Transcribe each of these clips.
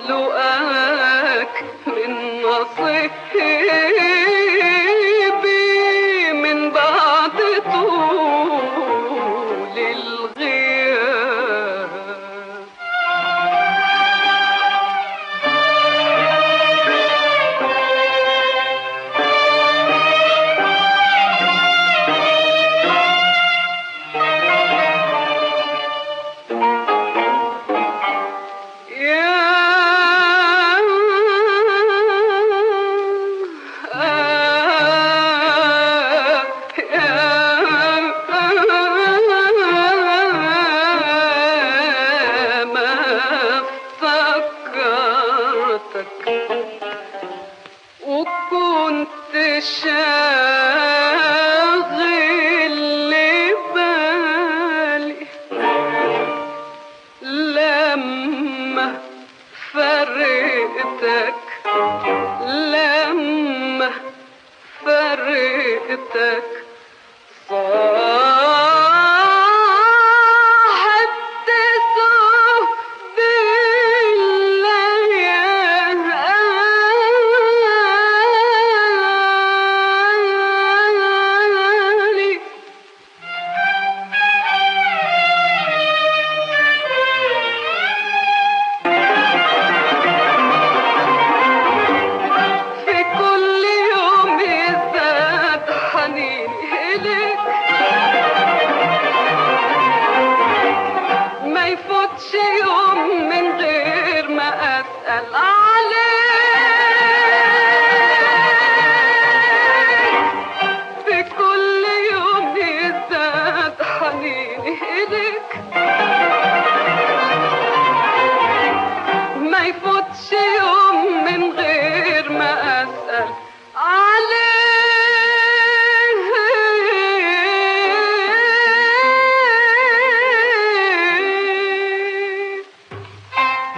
لقاك من نصيبي من بعد طول الغياب وكنت شاغل بالي لما فرقتك لما فرقتك صاحبت ثوب الليالي في كل يوم يزداد حنيني إليك ما يفوتش يوم من غير ما أسأل عليك في كل يوم يزداد حنيني إليك ما يفوتش يوم من غير ما أسأل عليه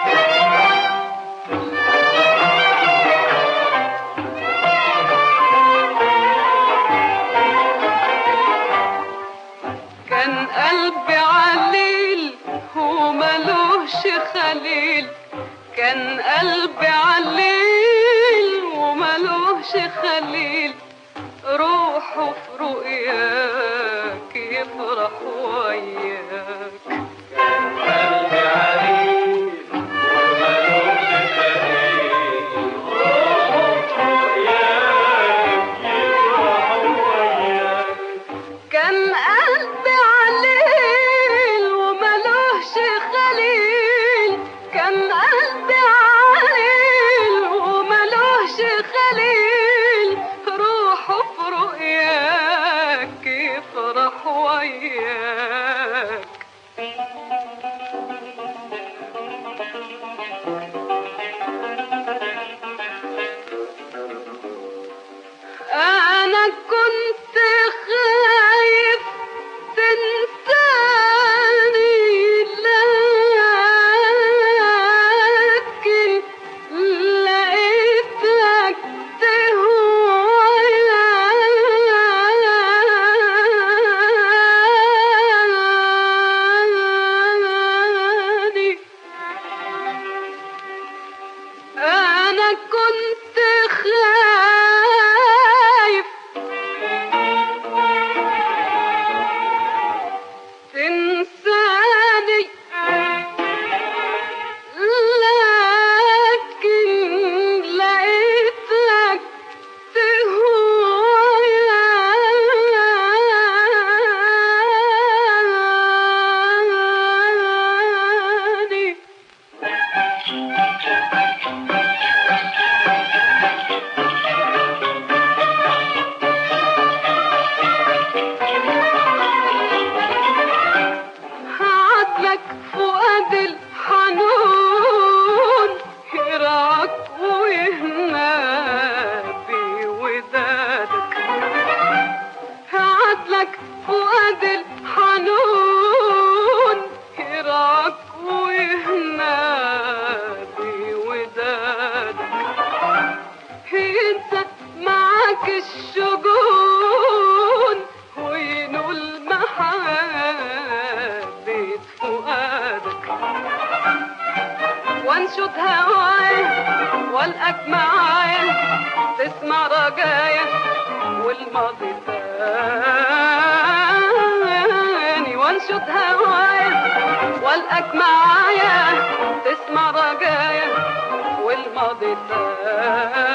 كان قلبي عليل وملوش خليل كان قلبي عليل وملوش خليل روحه في رؤياك يفرح وياك قلبي عليك وملوش خليل روحه وياك يفرح وياك كان قلبي عليل وملوش خليل كان قلبي عليل وملوش خليل روحه في رؤياك يفرح وياك أنا كنت خايف تنساني لكن لقيتك تهواني أنا كنت خايف تنساني لكن لقيتك تهواني عدلك فؤاد الحنون يرعك ويهنى بودادك عدلك فؤاد الحنون يرعك ويهنى بودادك انت معاك الشجون وينول محبة فؤادك وانشد هوايا والقاك معايا تسمع رجايا والماضي ثاني وانشد هوايا والقاك معايا تسمع رجايا والماضي ثاني